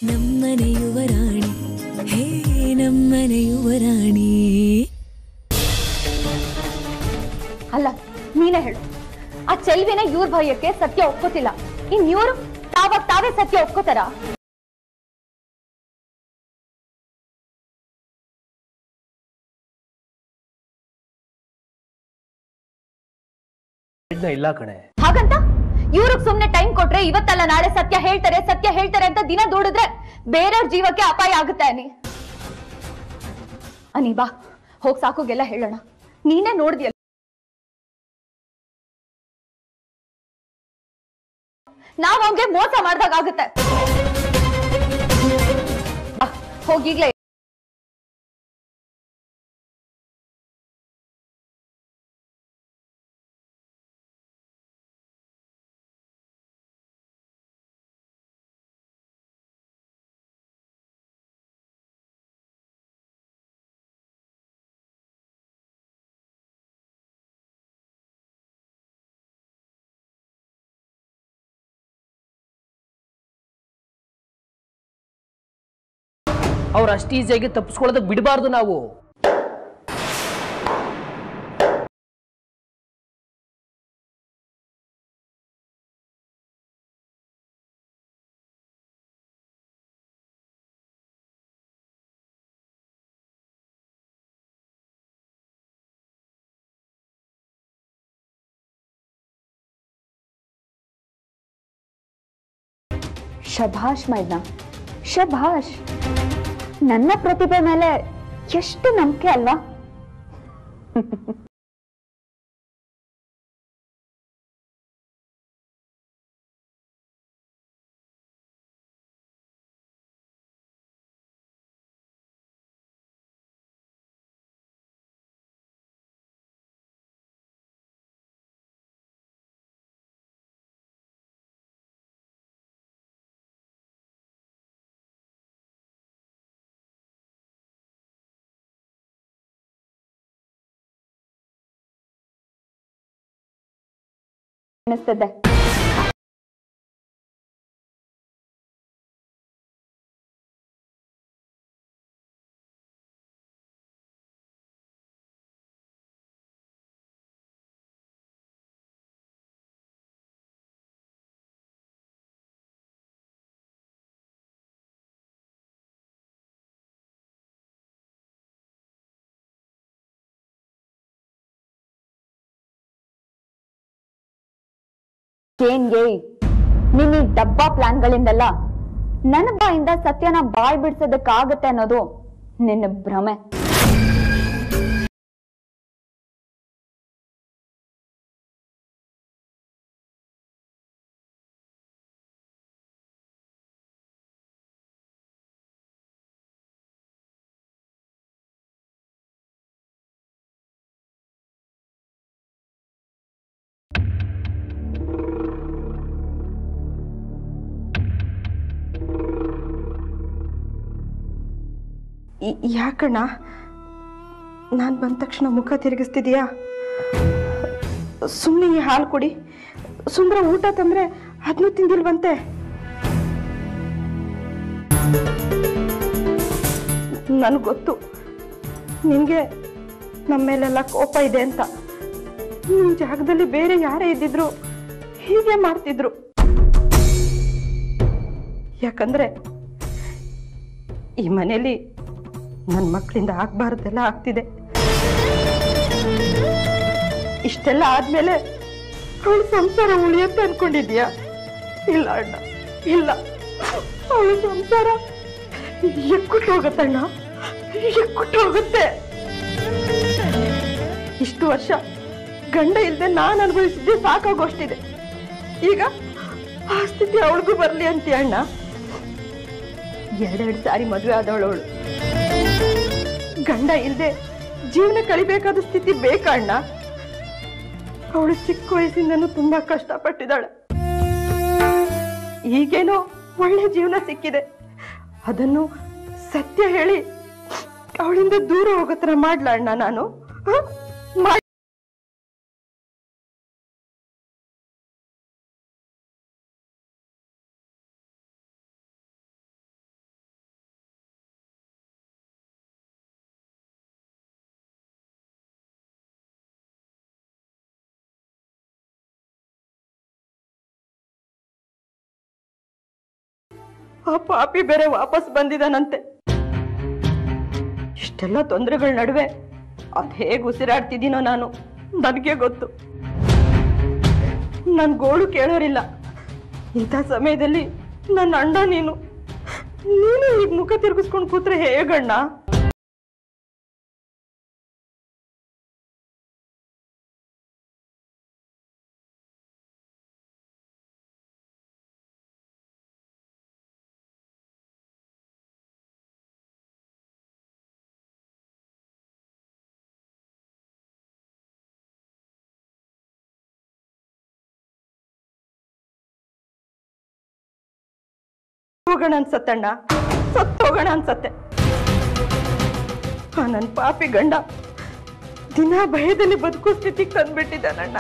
ನಮ್ಮನೆ ಯುವರಾಣಿ ಹೇ ನಮ್ಮನೆ ಯುವರಾಣಿ ಅಲ್ಲ ನೀನೇ ಹೇಳು ಆ ಚೆಲ್ವಿನ ಇವ್ರ ಭಯಕ್ಕೆ ಸತ್ಯ ಒಪ್ಕೋತಿಲ್ಲ ಇನ್ ಇವ್ರು ತಾವಾಗ ತಾವೇ ಸತ್ಯ ಒಪ್ಕೋತಾರ ಪ್ರಯತ್ನ ಇಲ್ಲ ಕಣೆ ಹಾಗಂತ ಇವ್ರಿಗೆ ಸುಮ್ನೆ ಟೈಮ್ ಕೊಟ್ರೆ ಇವತ್ತಲ್ಲ ನಾಳೆ ಸತ್ಯ ಹೇಳ್ತಾರೆ ಸತ್ಯ ಹೇಳ್ತಾರೆ ಅಂತ ದಿನ ದೂಡಿದ್ರೆ ಬೇರೆಯವ್ರ ಜೀವಕ್ಕೆ ಅಪಾಯ ಆಗುತ್ತೆ ಅನಿ ಅನಿ ಬಾ ಹೋಗ್ ಸಾಕೋಗೆಲ್ಲ ಹೇಳೋಣ ನೀನೇ ನೋಡ್ದಿಯಲ್ಲ ನಾವ್ ಅವ್ಗೆ ಮೋಸ ಮಾಡ್ದಾಗ ಆಗುತ್ತೆ ಬಾ, ಹೋಗೀಗ್ಲೇ ಅವ್ರು ಅಷ್ಟು ಈಸಿಯಾಗಿ ತಪ್ಪಿಸ್ಕೊಳ್ಳೋದಕ್ಕೆ ಬಿಡಬಾರ್ದು ನಾವು ಶಭಾಷ್ ಮೈದ್ನ ಶಭಾಷ್ ನನ್ನ ಪ್ರತಿಭೆ ಮೇಲೆ ಎಷ್ಟು ನಂಬಿಕೆ ಅಲ್ವಾ ಅನಿಸ್ತದೆ ಏನ್ಗೆ ನಿನ್ ಈ ಡಬ್ಬಾ ಪ್ಲಾನ್ಗಳಿಂದಲ್ಲ ನನ್ನ ಬಾಯಿಂದ ಸತ್ಯನ ಬಾಯ್ ಬಿಡ್ಸೋದಕ್ಕಾಗತ್ತೆ ಅನ್ನೋದು ನಿನ್ನ ಭ್ರಮೆ ಈ- ಯಾಕಣ್ಣ ನಾನು ಬಂದ ತಕ್ಷಣ ಮುಖ ತಿರುಗಿಸ್ತಿದೀಯಾ ಸುಮ್ಮನೆ ಈ ಹಾಲು ಕುಡಿ ಸುಂದರ ಊಟ ತಂದ್ರೆ ಅದನ್ನು ತಿಂದಿಲ್ವಂತೆ ನನಗೆ ಗೊತ್ತು ನಿನಗೆ ನಮ್ಮ ಮೇಲೆಲ್ಲ ಕೋಪ ಇದೆ ಅಂತ ನಿನ್ನ ಜಾಗದಲ್ಲಿ ಬೇರೆ ಯಾರೇ ಇದ್ದಿದ್ರು ಹೀಗೆ ಮಾಡ್ತಿದ್ರು ಯಾಕಂದ್ರೆ ಈ ಮನೇಲಿ ನನ್ನ ಮಕ್ಕಳಿಂದ ಆಗ್ಬಾರ್ದೆಲ್ಲ ಆಗ್ತಿದೆ ಇಷ್ಟೆಲ್ಲ ಆದ್ಮೇಲೆ ಅವಳ ಸಂಸಾರ ಉಳಿಯುತ್ತೆ ಅನ್ಕೊಂಡಿದ್ಯಾ ಇಲ್ಲ ಅಣ್ಣ ಇಲ್ಲ ಅವಳ ಸಂಸಾರ ಎಕ್ಕುಟ್ಟು ಹೋಗತ್ತಣ್ಣ ಎಕ್ಕುಟ್ಟು ಹೋಗುತ್ತೆ ಇಷ್ಟು ವರ್ಷ ಗಂಡ ಇಲ್ದೆ ನಾನು ಅನುಭವಿಸಿದ್ದೆ ಸಾಕಾಗೋಷ್ಟಿದೆ ಈಗ ಆ ಸ್ಥಿತಿ ಅವಳಿಗೂ ಬರ್ಲಿ ಅಂತೀಯ ಅಣ್ಣ ಎರಡೆರಡು ಸಾರಿ ಮದುವೆ ಆದವಳು ಅವಳು ಗಂಡ ಇಲ್ದೆ ಜೀವನ ಕಳಿಬೇಕಾದ ಸ್ಥಿತಿ ಬೇಕಾ ಅಣ್ಣ ಅವಳು ಚಿಕ್ಕ ವಯಸ್ಸಿಂದನೂ ತುಂಬಾ ಕಷ್ಟಪಟ್ಟಿದ್ದಾಳೆ ಈಗೇನೋ ಒಳ್ಳೆ ಜೀವನ ಸಿಕ್ಕಿದೆ ಅದನ್ನು ಸತ್ಯ ಹೇಳಿ ಅವಳಿಂದ ದೂರ ಹೋಗೋ ಥರ ಮಾಡ್ಲಾ ಅಣ್ಣ ನಾನು ಹ? ಮಾಡ್- ಆ ಪಾಪಿ ಬೇರೆ ವಾಪಸ್ ಬಂದಿದಾನಂತೆ ಇಷ್ಟೆಲ್ಲ ತೊಂದರೆಗಳ ನಡುವೆ ಅದ್ ಹೇಗ್ ಉಸಿರಾಡ್ತಿದ್ದೀನೋ ನಾನು ನನಗೆ ಗೊತ್ತು ನನ್ ಗೋಳು ಕೇಳೋರಿಲ್ಲ ಇಂಥ ಸಮಯದಲ್ಲಿ ನನ್ನ ಅಣ್ಣ ನೀನು ನೀನು ಈಗ ಮುಖ ತಿರುಗಿಸ್ಕೊಂಡು ಕೂತ್ರೆ ಹೇಗಣ್ಣ ಹೋಗೋಣ ಅನ್ಸತ್ತಣ್ಣ ಸತ್ತು ಹೋಗೋಣ ಅನ್ಸತ್ತೆ ಆ ನನ್ ಪಾಪಿ ಗಂಡ ದಿನ ಭಯದಲ್ಲಿ ಬದುಕೋ ಸ್ಥಿತಿಗೆ ತಂದ್ಬಿಟ್ಟಿದ್ದಾನಣ್ಣ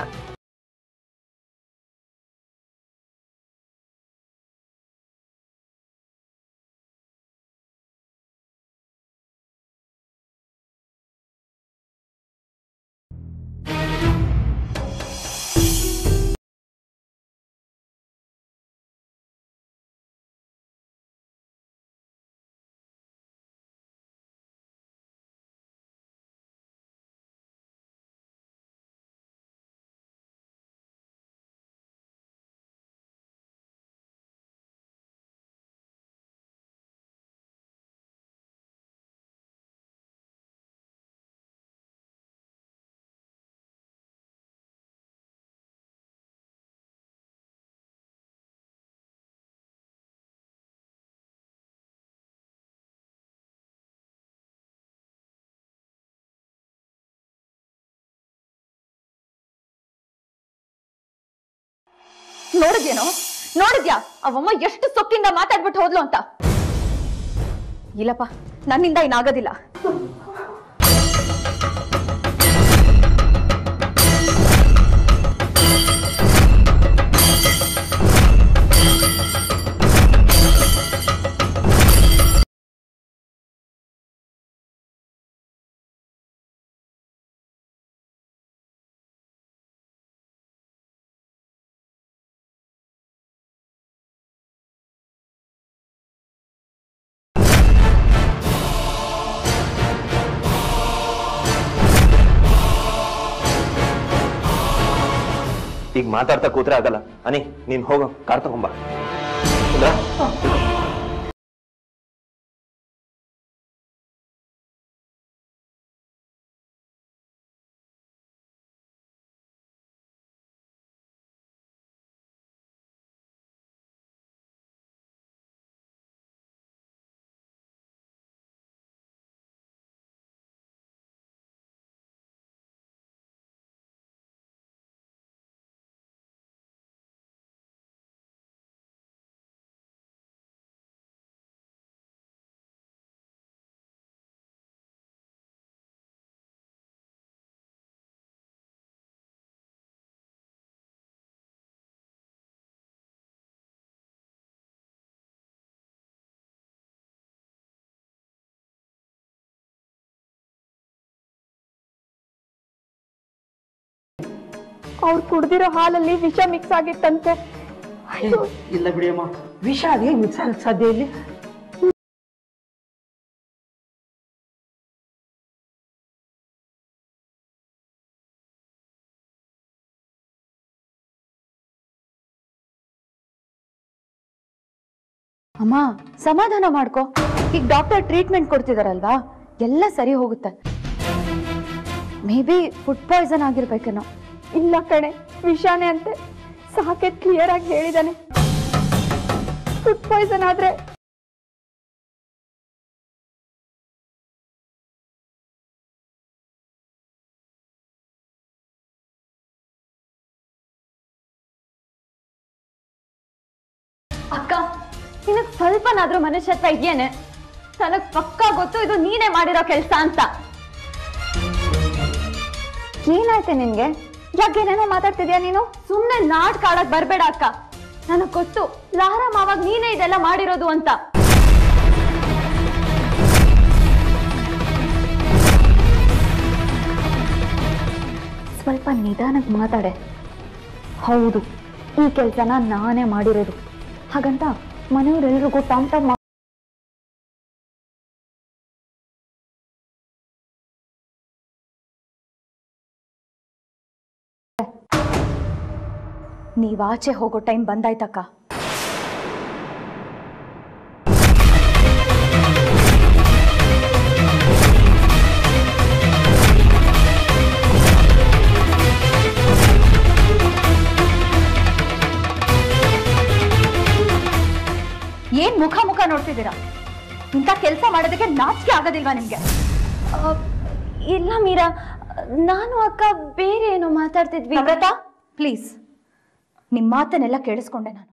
ನೋಡಿದ್ಯೇನೋ ನೋಡಿದ್ಯಾ ಅವಮ್ಮ ಎಷ್ಟು ಸೊಕ್ಕಿಂದ ಮಾತಾಡ್ಬಿಟ್ಟು ಹೋದ್ಲು ಅಂತ ಇಲ್ಲಪ್ಪ ನನ್ನಿಂದ ಇನ್ನಾಗೋದಿಲ್ಲ ಈಗ ಮಾತಾಡ್ತಾ ಕೂತ್ರೆ ಆಗಲ್ಲ ಅನಿ ನೀನ್ ಹೋಗೋ ಕಾರ್ ತಗೊಂಬ ಸುಂದ್ರ ಅವ್ರು ಕುಡ್ದಿರೋ ಹಾಲಲ್ಲಿ ವಿಷ ಮಿಕ್ಸ್ ಆಗಿತ್ತಂತೆ ಇಲ್ಲ ಬಿಡಿಯಮ್ಮ ವಿಷ ಅದೇ ಮಿಕ್ಸ್ ಆಗಕ್ಕೆ ಸಾಧ್ಯ ಇಲ್ಲಿ ಅಮ್ಮ ಸಮಾಧಾನ ಮಾಡ್ಕೊ ಈಗ ಡಾಕ್ಟರ್ ಟ್ರೀಟ್ಮೆಂಟ್ ಕೊಡ್ತಿದಾರಲ್ವಾ ಎಲ್ಲ ಸರಿ ಹೋಗುತ್ತೆ ಮೇ ಬಿ ಫುಡ್ ಪಾಯ್ಸನ್ ಆಗಿರ್ಬೇಕೇನೋ ಇಲ್ಲ ಕಣೆ ವಿಷಾನೇ ಅಂತೆ ಸಾಕೇತ್ ಕ್ಲಿಯರ್ ಆಗಿ ಹೇಳಿದಾನೆ ಫುಡ್ ಪಾಯ್ಸನ್ ಆದ್ರೆ ಅಕ್ಕ ನಿನಗ್ ಸ್ವಲ್ಪನಾದ್ರೂ ಮನುಷ್ಯತ್ವ ಇದೆಯೇನೆ ನನಗ್ ಪಕ್ಕಾ ಗೊತ್ತು ಇದು ನೀನೇ ಮಾಡಿರೋ ಕೆಲ್ಸ ಅಂತ ಏನಾಯ್ತೆ ನಿನ್ಗೆ ಯಾಕೇನೇನೋ ಮಾತಾಡ್ತಿದ್ಯಾ ನೀನು ಸುಮ್ನೆ ನಾಟಕ ಆಡಕ್ ಬರ್ಬೇಡ ಅಕ್ಕ ನನಗ್ ಗೊತ್ತು ಲಾರಾ ಮಾವಾಗ ನೀನೇ ಇದೆಲ್ಲ ಮಾಡಿರೋದು ಅಂತ ಸ್ವಲ್ಪ ನಿಧಾನಕ್ಕೆ ಮಾತಾಡೆ ಹೌದು ಈ ಕೆಲಸನ ನಾನೇ ಮಾಡಿರೋದು ಹಾಗಂತ ಮನೆಯವರೆಲ್ರಿಗೂ ಟಾಮ್ ಟಾಮ್ ನೀವ್ ಆಚೆ ಹೋಗೋ ಟೈಮ್ ಬಂದಾಯ್ತಕ್ಕ ಏನ್ ಮುಖ ಮುಖ ನೋಡ್ತಿದ್ದೀರಾ ಇಂಥ ಕೆಲಸ ಮಾಡೋದಕ್ಕೆ ನಾಚಿಕೆ ಆಗೋದಿಲ್ವಾ ನಿಮ್ಗೆ ಇಲ್ಲ ಮೀರಾ ನಾನು ಅಕ್ಕ ಬೇರೆ ಏನೋ ಮಾತಾಡ್ತಿದ್ವಿ ನಮ್ರತಾ ಪ್ಲೀಸ್ ನಿಮ್ ಮಾತನ್ನೆಲ್ಲ ಕೇಳಿಸ್ಕೊಂಡೆ ನಾನು